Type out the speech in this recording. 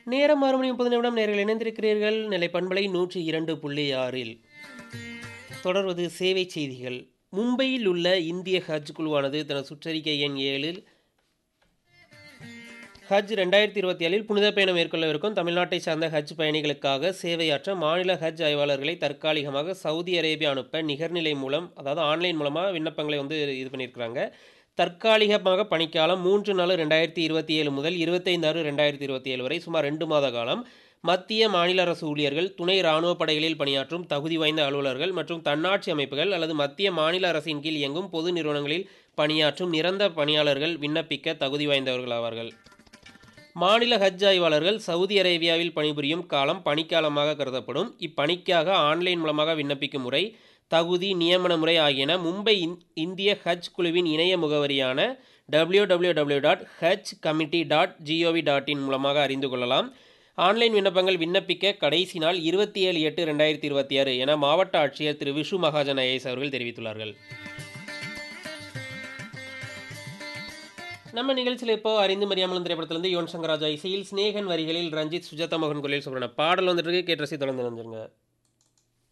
நேரம் ஆறு மணி முப்பது நிமிடம் நேர்கள் இணைந்திருக்கிறீர்கள் நிலை பண்பலை நூற்றி இரண்டு புள்ளி ஆறில் தொடர்வது சேவை செய்திகள் மும்பையில் உள்ள இந்திய ஹஜ் குழுவானது தனது சுற்றறிக்கை எண் ஏழில் ஹஜ் ரெண்டாயிரத்தி இருபத்தி ஏழில் புனித பயணம் மேற்கொள்ளவிருக்கும் தமிழ்நாட்டை சார்ந்த ஹஜ் பயணிகளுக்காக சேவையாற்ற மாநில ஹஜ் ஆய்வாளர்களை தற்காலிகமாக சவுதி அரேபியா அனுப்ப நிகர்நிலை மூலம் அதாவது ஆன்லைன் மூலமாக விண்ணப்பங்களை வந்து இது பண்ணியிருக்கிறாங்க தற்காலிகமாக பணிக்காலம் மூன்று நாலு ரெண்டாயிரத்தி இருபத்தி ஏழு முதல் இருபத்தைந்து ஆறு ரெண்டாயிரத்தி இருபத்தி ஏழு வரை சுமார் ரெண்டு மாத காலம் மத்திய மாநில அரசு ஊழியர்கள் துணை இராணுவ படைகளில் பணியாற்றும் தகுதி வாய்ந்த அலுவலர்கள் மற்றும் தன்னாட்சி அமைப்புகள் அல்லது மத்திய மாநில அரசின் கீழ் இயங்கும் பொது நிறுவனங்களில் பணியாற்றும் நிரந்தர பணியாளர்கள் விண்ணப்பிக்க தகுதி வாய்ந்தவர்கள் ஆவார்கள் மாநில ஹஜ் ஆய்வாளர்கள் சவுதி அரேபியாவில் பணிபுரியும் காலம் பணிக்காலமாக கருதப்படும் இப்பணிக்காக ஆன்லைன் மூலமாக விண்ணப்பிக்கும் முறை தகுதி நியமன முறை ஆகியன மும்பை இந்திய ஹஜ் குழுவின் இணைய முகவரியான W W W dot haj committee dot gov dot in மூலமாக அறிந்து கொள்ளலாம் ஆன்லைன் விண்ணப்பங்கள் விண்ணப்பிக்க கடைசி நாள் இருபத்தி ஏழு எட்டு ரெண்டாயிரத்தி இருபத்தி ஆறு என மாவட்ட ஆட்சியர் திரு விஷு மகாஜன் ஐஏஎஸ் அவர்கள் தெரிவித்துள்ளார்கள் நம்ம நிகழ்ச்சியில் இப்போ அறிந்து மரியாமல் திரைப்படத்திலிருந்து யுவன் சங்கர் ராஜா இசையில் ஸ்னேகன் வரிகளில் ரஞ்சித் சுஜாதா மோகன் கொலையில் சொல்கிறேன் பாடல் வந்துட்டு இருக்கு கேட்டு ரசி தொடர்ந்து நினைஞ்சிருங்க